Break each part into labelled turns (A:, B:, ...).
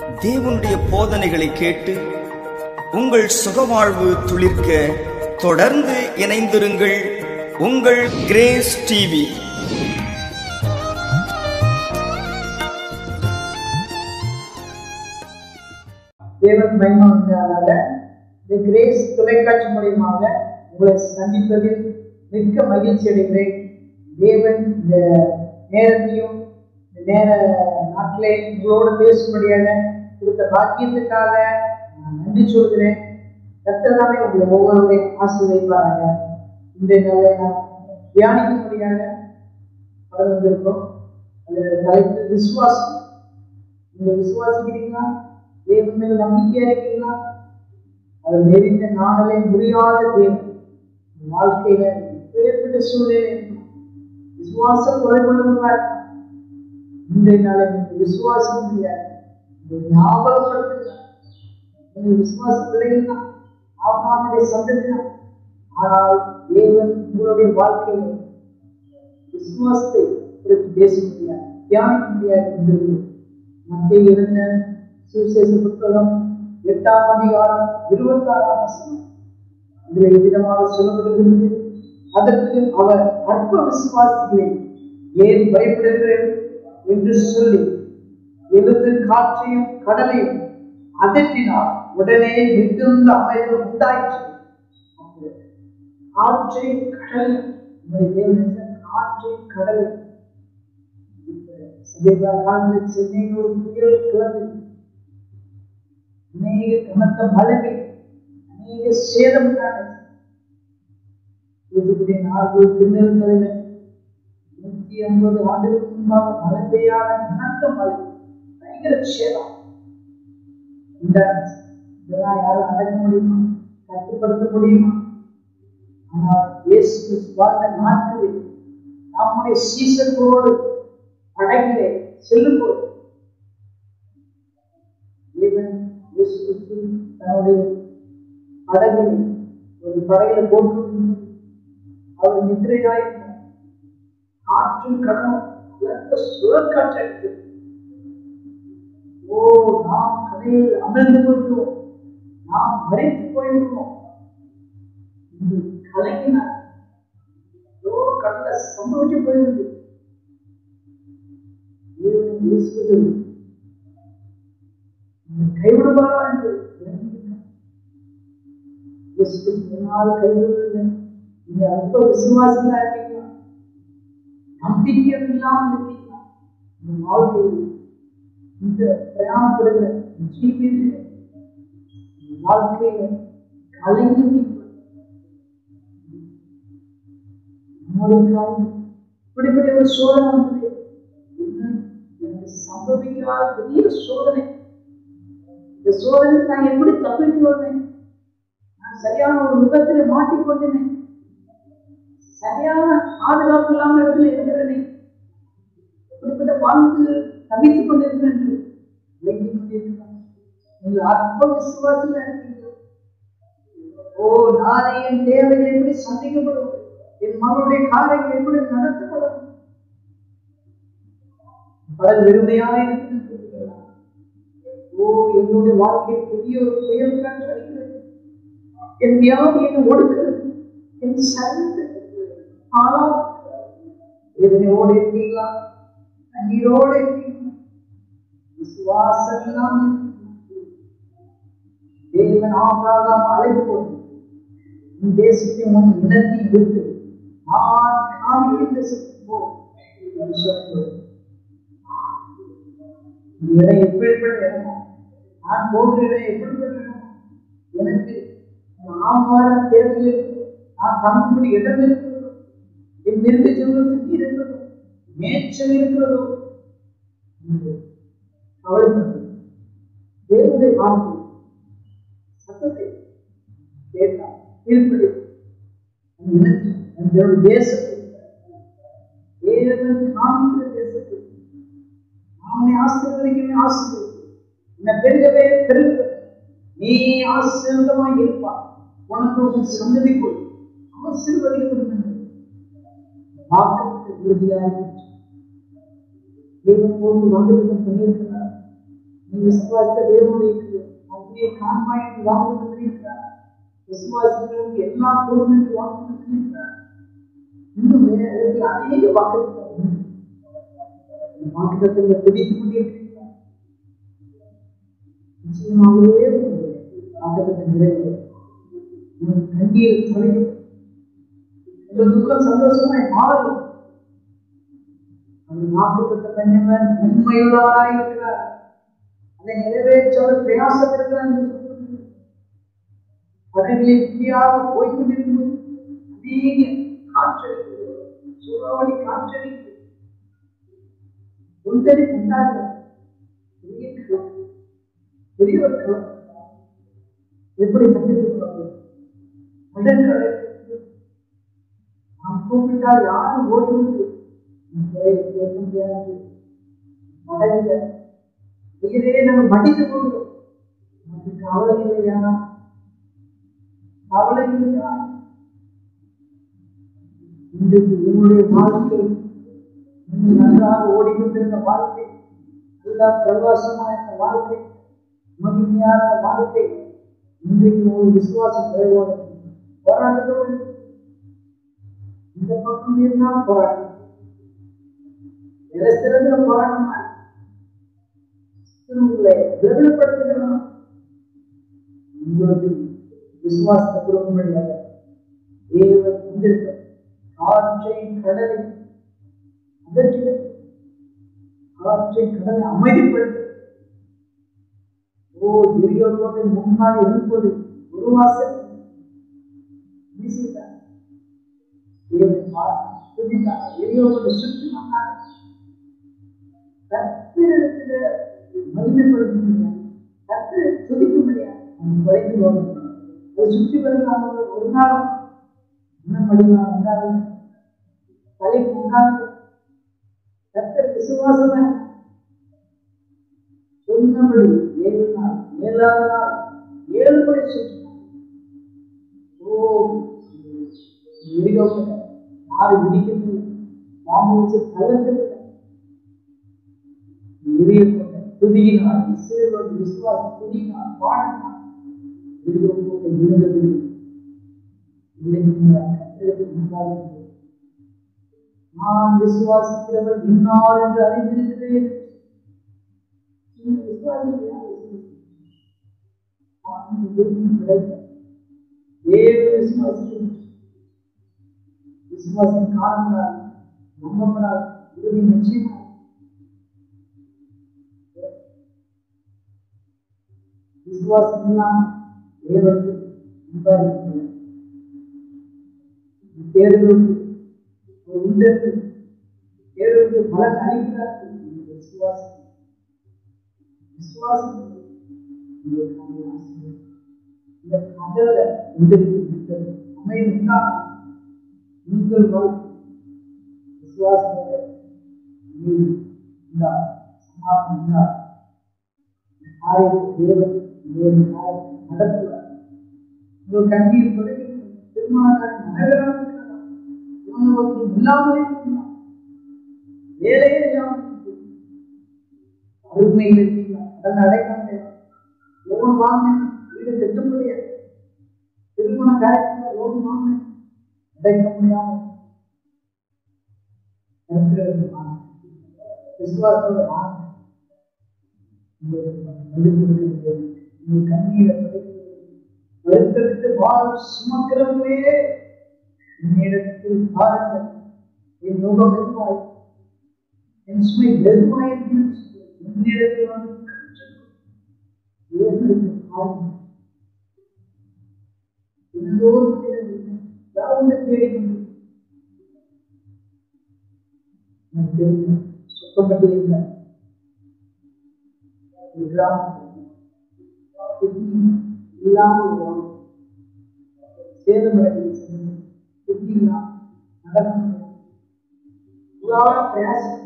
A: தேவனுடைய போதனைகளை கேட்டு உங்கள் சுகவாழ்வு துளிர்க்க தொடர்ந்து இணைந்திருங்கள் உங்கள் கிரேஸ் டிவி
B: தேவன் மகிமை உண்டாதாக இந்த கிரேஸ் தொலைக்காட்சி மூலியமாக உங்களை சந்திப்பதில் மிக்க மகிழ்ச்சி அடைகிறேன் தேவன் இந்த நேரத்தையும் இந்த நேர நாட்டிலே உங்களோடு பேசும்படியாக கொடுத்த பாக்கியத்துக்காக நான் நன்றி சொல்கிறேன் கத்ததாமே உங்களை ஒவ்வொருவரையும் ஆசீர்வதிப்பாராக இன்றைய நாளை நாம் தியானிக்கும்படியாக கடந்து வந்திருக்கிறோம் அதோட தலைப்பு விசுவாசம் நீங்க விசுவாசிக்கிறீங்களா தேவன் மேல் நம்பிக்கையா இருக்கீங்களா அது நெறிந்த நாங்களே முடியாத தேவன் உங்க வாழ்க்கையில எப்பேற்பட்ட சூழ்நிலை இருக்கும். விசுவாசம் குறைவுள்ளவங்களா இருக்கலாம். இன்றைய நாளை நீங்க விசுவாசிக்க முடியாது உங்களுக்கு ஞாபகப்படுத்துங்க நீங்க விசுவாச பிள்ளைகள் தான் ஆமாவுடைய சந்ததி தான் ஆனால் தேவன் உங்களுடைய வாழ்க்கையில விசுவாசத்தை குறித்து பேச முடியாது தியானிக்க முடியாது என்பது மத்திய இருந்த சுவிசேஷ புத்தகம் எட்டாம் அதிகாரம் இருபத்தி ஆறாம் வசனம் இதில் இவ்விதமாக சொல்லப்படுகிறது அதற்கு அவர் அற்ப விசுவாசிகளை ஏன் பயப்படுகிறேன் என்று சொல்லி எழுந்து காற்றையும் கடலையும் அதட்டினார் உடனே மிகுந்த அமைதி உண்டாயிற்று காற்றை கடலையும் நம்முடைய தேவன் என்ற காற்றை கடலையும் சமீப காலத்தில் சென்னையில் ஒரு புயல் கிளம்பி அநேக கனத்த மழை பெய்து அநேக சேதம் உண்டானது தூத்துக்குடி நாகூர் திருநெல்வேலியில் நூத்தி ஐம்பது ஆண்டுகளுக்கு முன்பாக மழை பெய்யாத கனத்த மழை பயங்கர சேதம் உண்டானது இதெல்லாம் யாரும் அடக்க முடியுமா கட்டுப்படுத்த முடியுமா ஆனால் இயேசு கிறிஸ்து வாழ்ந்த நாட்களில் நம்முடைய சீசர்களோடு படகிலே செல்லும்போது தேவன் இயேசு கிறிஸ்து தன்னுடைய படகில் ஒரு படகில போட்டு அவர் நித்திரையாயிருந்தார் காற்றும் கடனும் உலர்ந்த சுழற்காற்று அடித்தது ஓ நாம் கடையில் அமிழ்ந்து போய்விடுவோம் நாம் மறைத்து போய்விடுவோம் என்று கலங்கினார் ஓ கடல சம்பவிச்சு போயிருக்கு தேவன் இயேசுவது நம்மை கைவிடுவாரா என்று விளங்கினார். இயேசு கிறிஸ்து ஒரு நாள் கைவிடுவதில்லை நீங்க அற்ப விசுவாசிகளா இருக்கீங்களா நம்பிக்கை இல்லாமல் இருக்கீங்களா உங்க வாழ்க்கையில் இந்த பிரயாணப்படுகிற ஜீவியில் உங்க வாழ்க்கையில கலங்கி நம்மளுக்காக இப்படிப்பட்ட ஒரு சோதனை வந்தது இன்னும் எனக்கு சம்பவிக்காத பெரிய சோதனை இந்த சோதனை நான் எப்படி தப்பித்து வருவேன் நான் சரியான ஒரு விபத்துல மாட்டிக்கொண்டேனே சரியான பாதுகாப்பு இல்லாமல் இடத்துல இருக்கிறேனே இப்படிப்பட்ட வாழ்ந்து தவித்துக் கொண்டிருக்கிறேன் என்று விளங்கிக் கொண்டிருக்கிறான் நீங்கள் அற்ப விசுவாசில இருக்கீங்க ஓ நாளை என் தேவைகள் எப்படி சந்திக்கப்படும் என் மகளுடைய காரியங்கள் எப்படி நடத்தப்படும் பல வெறுமையாக இருக்கிறது ஓ என்னுடைய வாழ்க்கை புதிய ஒரு புயல் காற்று அடிக்கிறது என் வியாதி என்னை ஒடுக்கிறது என் சரிந்து ஆனா எதனையோடு இருக்கீங்களா கண்ணீரோடு இருக்கீங்களா விசுவாசம் இல்லாமல் இருக்கீங்களா தேவன் ஆபிரகாம் அழைப்போம் உன் தேசத்தை உன் இனத்தை விட்டு நான் காமிக்கும் தேசத்துக்கு போ என்று சொல்லுவது இந்த இடம் எப்படிப்பட்ட இடமோ நான் போகிற இடம் எப்படிப்பட்ட இடமோ எனக்கு ஆமார தேவைகள் இருக்கிறதோ நான் தங்கும்படி இடம் இருக்கிறதோ என் மிருக ஜீவனத்துக்கு இருக்கிறதோ மேய்ச்சல் இருக்கிறதோ என்று கவலைப்பட்டது தேவனுடைய வார்த்தை சத்தத்தை கேட்டார் கீழ்ப்படி அந்த இனத்தை அந்த தேசத்தை தேவன் காமிக்கிற தேசத்தை அவனை ஆசீர்வதிக்கவே ஆசீர்வதி உன்னை பெருகவே பெருக நீ ஆசீர்வாதமாய் இருப்பார் உனக்கு உன் சந்ததிக்குள் ஆசீர்வதிக்கப்படும் என்று வாக்குக்கு உறுதியாய் தேவன் போன்று வாக்குத்தம் பண்ணியிருக்கிறார் நீ நீ விசுவாச தேவனுடைய அப்படியே காண்பாய் என்று வாக்கு பண்ணியிருக்கிறார் விசுவாசிகளுக்கு எல்லாம் போதும் என்று வாக்கு பண்ணியிருக்கிறார் இன்னும் வேதத்தில் அநேக வாக்குத்தத்தம் உண்டு இந்த வாக்குத்தத்தங்களை பிடித்துக் கொண்டிருக்கிறீர்களா நிச்சயமாகவே வாக்குத்தத்தம் நிறைவேறும் உன் கண்ணீர் தொலையும் உங்கள் துக்கம் சந்தோஷமாய் மாறும் அவர் வாக்குத்தத்த கண்ணியவன் உண்மையுள்ளவராய் இருக்கிறார் அதை நிறைவேற்ற அவர் பிரயாசப்படுகிறார் என்று சொல்லுகிறது படகிலே புதியாக போய்கொண்டிருக்கும்போது அதிக காற்றடிக்கிறது சூறாவளி காற்றடிக்கிறது கொந்தளிப்பு உண்டாகிறது பெரிய கலக்கம் பெரிய ஒரு கலக்கம் எப்படி தப்பித்துக் கொள்வது கடற்கரை நாம் கூப்பிட்டால் யாரும் ஓடி வந்து உன் குறையை கேட்க முடியாது மடங்கில உயிரே நம்ம மடித்து கொள்கிறோம் நமக்கு கவலை இல்லையா கவலை இல்லையா இன்றைக்கு உன்னுடைய வாழ்க்கை இன்னும் நன்றாக ஓடிக்கொண்டிருந்த வாழ்க்கை நல்ல பிரகாசமான இந்த வாழ்க்கை மகிமையான இந்த வாழ்க்கை இன்றைக்கு ஒரு விசுவாசம் குறைவோடு போராட்டத்தோடு இருக்கு. இந்த பக்கம் இருந்தாலும் போராட்டம் நிலஸ்திரத்துல போராட்டமா இருக்கு. இது உங்களை பிரபலப்படுத்துகிறோம் உங்களுக்கு விசுவாசத்தை கொடுக்கும்படியாக தேவன் வந்திருக்க காற்றை கடலை அதற்கு காற்றை கடலை அமைதிப்படுத்த ஓ எரியோ கோட்டை முன்னால் இருப்பது ஒரு வாசல் வீசிட்டார் தேவன் பார்த்து துதித்தார் எரியோ கோட்டை சுற்றி வந்தார் கத்திரிடத்துல மகிமைப்படுத்த முடியாது கத்திர துதிக்க முடியாது அவன் குறைந்து போகும் அதை சுற்றி வருகிறான் ஒரு நாளும் இன்னும் வடிவாக உண்டாகும் தலைப்பு உண்டாகும் கத்தர் விசுவாசமா சொன்னபடி ஏழு நாள் ஏழாவது நாள் ஏழு முறை சுற்றினார் ஓ எரிகோப்பட யாரு இடிக்கவில்லை பாம்பு வச்சு தகர்க்கவில்லை எரிய கொண்ட துதியினால் இஸ்ரேலோட விசுவாசம் துதியினால் பாடனால் எரிகோப்பை விழுந்தது இன்னைக்கு நீங்கள் கத்திரத்துக்கு முன்பாக நான் விசுவாசிக்கிறவர் இன்னார் என்று அறிந்திருக்கிறேன் நீங்க விசுவாசிக்கலையா? நான் இந்த பூமியில் பிறந்தேன். தேவ விசுவாசிக்கிறேன். விசுவாசம் காணப்படாது நம்பப்படாது உறுதி நிச்சயமா விசுவாசம் இல்லாம தேவனுக்கு முன்பாக இருக்கிறேன் தேர்வுக்கு ஒரு உண்டத்து தேர்வுக்கு பலன் அளிக்கிறார்கள் இந்த விசுவாசம் விசுவாசம் உங்களுக்கான ஆசீர்வாதம். இந்த கடல்ல உங்களுக்கு இருக்கிறது அமைதி உண்டாகும் உங்கள் வாழ்க்கை விசுவாசத்தோட அமைதி உண்டாகும் சமாதானம் உண்டாகும் இந்த காரியத்தை தேவன் உங்களுடைய காரியத்தை நடத்துவார் உங்கள் கண்ணீர் தொடங்கி திருமணக்காரன் நகராக இருக்கலாம் இவங்க நோக்கி இல்லாமலே இருக்கலாம் வேலையே இல்லாமல் இருக்கலாம் அருமையில் இருக்கீங்களா கடன் அடைக்க முடியாது லோன் வாங்கினேன் வீடு கட்ட முடியாது திருமண காரியத்துல லோன் வாங்கினேன் அடைக்க முடியாம கருத்துறது வாங்க விசுவாசத்தோட வாங்க உங்களுக்கு பதில் கொடுக்கிறது உங்கள் கண்ணீரை துடைக்கிறது வருத்தப்பட்டு பாரம் சுமக்கிறவர்களே என்னிடத்தில் பாருங்கள் என் முகம் வெறுவாய் என் சுமை வெறுவாய் என்று என்னிடத்தில் வந்து கற்றுக்கொள். ஏற்படுத்த பாருங்கள் எல்லோரும் மனிதர்கள் யாருமே தேடிக்கொண்டு எனக்கு தெரிந்த சுத்தப்பட்டிருந்த ஒரு கிராமத்தில் கிட்னி இல்லாமல் ஒரு வாழ்க்கை. சேதமடைந்து சென்று கிட்னி இல்லாமல் நடக்க முடியாது இவ்வளவு பிரயாசம்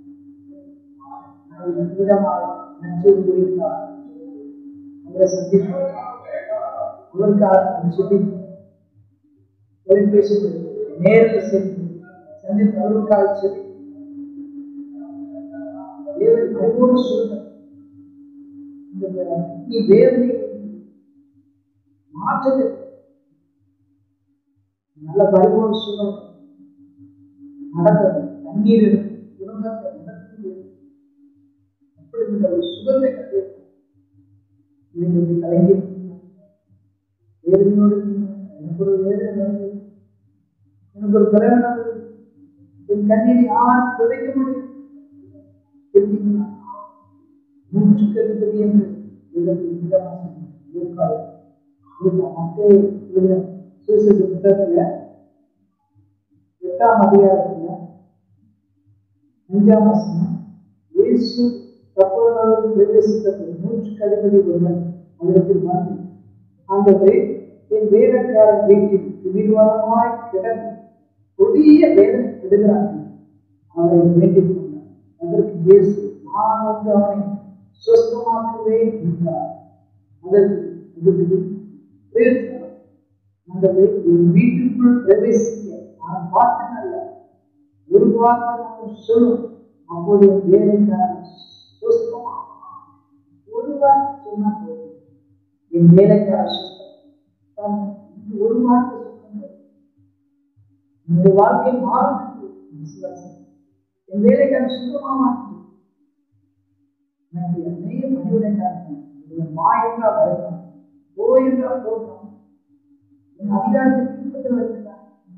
B: அவர் விதமாக நச்செய்தி குறித்தார் அவரை சந்தித்தார் அவருக்காக சொல்லி தொலைபேசி நேரில் சென்று சந்தித்து அவருக்காக சொல்லி தேவன் அறிவோடு சொல்றார் இந்த கிட்னி வேதனை மாற்றது நல்ல பரிபூர்ண சுகம் நடக்கணும் தண்ணீர் எடுக்கும் குடும்பத்தை நடத்தி அப்படிப்பட்ட ஒரு சுகத்தை கண்டு இன்னைக்கு இப்படி கலங்கி இருக்கீங்க. வேதனையோடு இருக்கீங்க. எனக்கு ஒரு வேதனை வருது எனக்கு ஒரு பிரகடனம் வருது என் கண்ணீரை யார் துடைக்க முடியும் இருக்கீங்களா நூற்றுக்கு அதிபதி என்று இதற்கு விதமாக சொன்னார். லூக்காய். லூக்கா, மத்தேயு எழுதின சுவிசேஷ புத்தகத்துல எட்டாம் அதிகாரத்துல அஞ்சாம் வசனம் இயேசு கப்பல்நாடு பிரவேசித்தபோது நூற்றுக்கு அதிபதி ஒருவன் அவரிடத்தில் வந்து ஆண்டவரே என் வேலைக்காரன் வீட்டில் திடீர்வாதமாய் கிடந்து கொடிய வேதனை விடுகிறார்கள் அவரை வேண்டிக் கொண்டார் அதற்கு இயேசு நான் வந்து அவனை சுஸ்தமாக்குவேன் என்றார் அதற்கு அதிபதி பிரயத்தனம் ஆண்டவரே என் வீட்டுக்குள் பிரவேசிக்க நான் பார்த்தனல்ல ஒரு வார்த்தை மட்டும் சொல்லும் அப்போது என் வேலைக்காரன் சுஸ்தமா ஒரு வார்த்தை சொன்னா போதும் என் வேலைக்காரன் சுஸ்தம் தான் இந்த ஒரு வார்த்தை சொன்ன என்னுடைய வாழ்க்கை மாறும் விசுவாசம் என் வேலைக்காரன் சுத்தமாக மாற்று எனக்கு அநேக பணிவிடைக்காரன் மா என்றால் வருகிறான் ஓ என்றால் போகிறான் என் அதிகாரத்தை பின்பற்ற வருகிறான்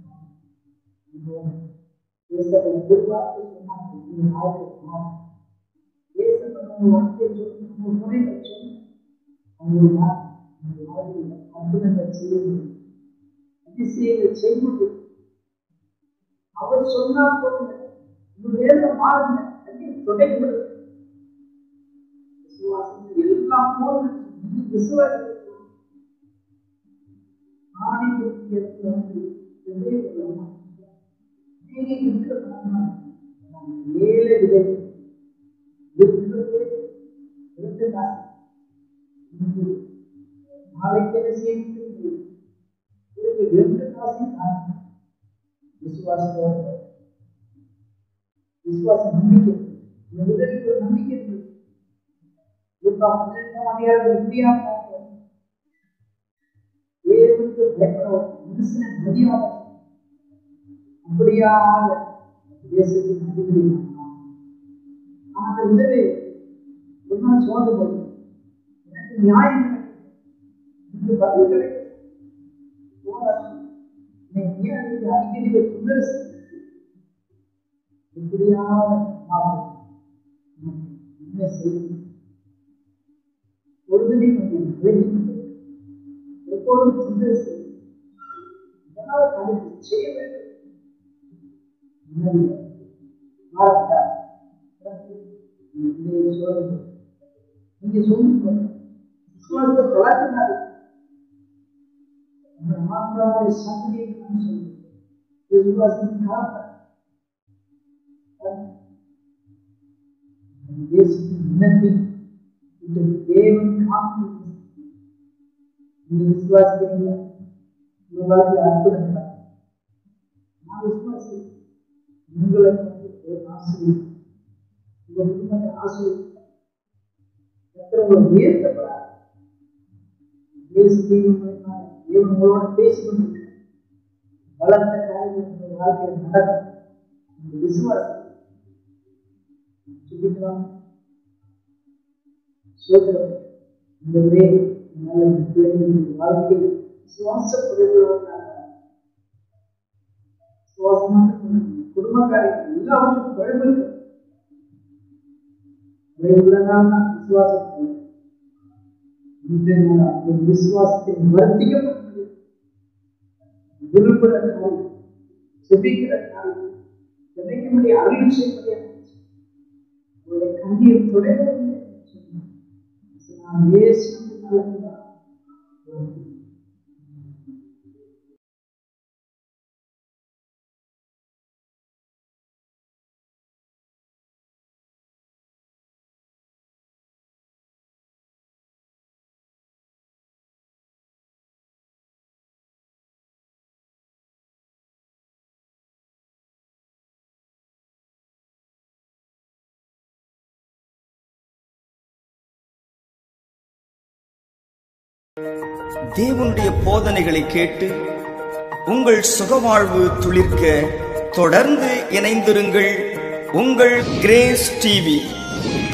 B: ஒரு வார்த்தை சொன்னால் இந்த வாழ்க்கை மாறும் தேசப்பட்ட வார்த்தை சொல்லி ஒரு முறைகள் சொல்லி அவங்க அந்த வாழ்க்கையில் அற்புதங்கள் செய்ய முடியும் அதிசயங்கள் செய்ய முடியும் அவர் சொன்னா போதுங்க உங்க வேதனை மாறுங்க கண்ணீர் துடைக்கப்படுது விசுவாசம் எல்லாம் போதுங்க நீங்க விசுவாசம் ஆணைக்கு இடத்துல வந்து இதே ஒரு அம்மா. நீங்க இருக்கிற அம்மா, நாங்க ஏழை விதை இருக்கிறதே ரெண்டு நாள் இன்று நாளைக்கு என்ன செய்ய இருக்கு ரெண்டு காசையும் காணும் விசுவாசத்தோட விசுவாசம் நம்பிக்கை இந்த உதவிக்கு ஒரு நம்பிக்கை இருக்கு லூக்கா பன்னிரெண்டாம் அதிகாரத்தில் இப்படியா பார்க்கிறோம் தேவனுக்கு பயப்பட மனுஷனை மதியாத அப்படியாக தேசத்துக்கு அதிபதி நான். ஆனா அந்த உதவி ஒரு நாள் சோர்ந்து போகுது எனக்கு நியாயம் கிடைக்கும் எனக்கு பதில் கிடைக்கும் போராட்டம் இன்னைக்கு ஏன் அதுக்கு அடிக்கடி ஒரு தொந்தரவு செய்யுது? எப்படியாவது மாறும். நமக்கு என்ன செய்யும் பொழுதுனே கொஞ்சம் வேண்டிக் கொண்டிருக்கிறேன். எப்பொழுதும் தொந்தரவு செய்யும் இதனால் அதுக்கு செய்ய வேண்டும் நிம்மதியா, மாறட்டா. இதை சோதனை. நீங்க சொல்லுங்க விசுவாசத்தை கலாச்சினாரு அந்த ஆத்மாவுடைய சக்தியை நான் சொல்லுவேன் விசுவாசம் காப்பேன் இயேசுவின் எண்ணத்தை இந்த தேவன் காப்பு நீங்க விசுவாசிக்கிறீங்களா உங்க வாழ்க்கையில் அற்புதம் நடக்கும். நான் விசுவாசிக்கிறேன் உங்களை வந்து தேவன் ஆசீர்வதிப்பார். உங்க குடும்பத்தை ஆசீர்வதிப்பார். கர்த்தர் உங்களை உயர்த்தப்படாது இயேசு தெய்வம் மூலமாக தேவன் உங்களோட பேசிக் கொண்டிருக்கிறார் பலத்த காரியங்கள் உங்கள் வாழ்க்கையில் நடக்கும் உங்க விசுவாசம் சுபிக்கலாம் சோதரம் இந்த ஒரே நல்ல பிள்ளைகளுடைய வாழ்க்கையில் சுவாசப்படுவதாக சுவாசமாக குடும்ப காரியங்கள் எல்லாவற்றும் குறைவு இருக்கு குறைவுள்ளதால் தான் விசுவாசம் இன்றைய நாள் அந்த விசுவாசத்தை வர்த்திக்கப்பட முடியும் விரும்புகிற காரியம் செபிக்கிற காரியம் கிடைக்க முடிய அருள் செய்ய முடியாது உங்களுடைய கண்ணீர் துடைக்க முடியாது நான் இயேசு நல்லதுதான்
A: தேவனுடைய போதனைகளை கேட்டு உங்கள் சுகவாழ்வு துளிர்க்க தொடர்ந்து இணைந்திருங்கள் உங்கள் கிரேஸ் டிவி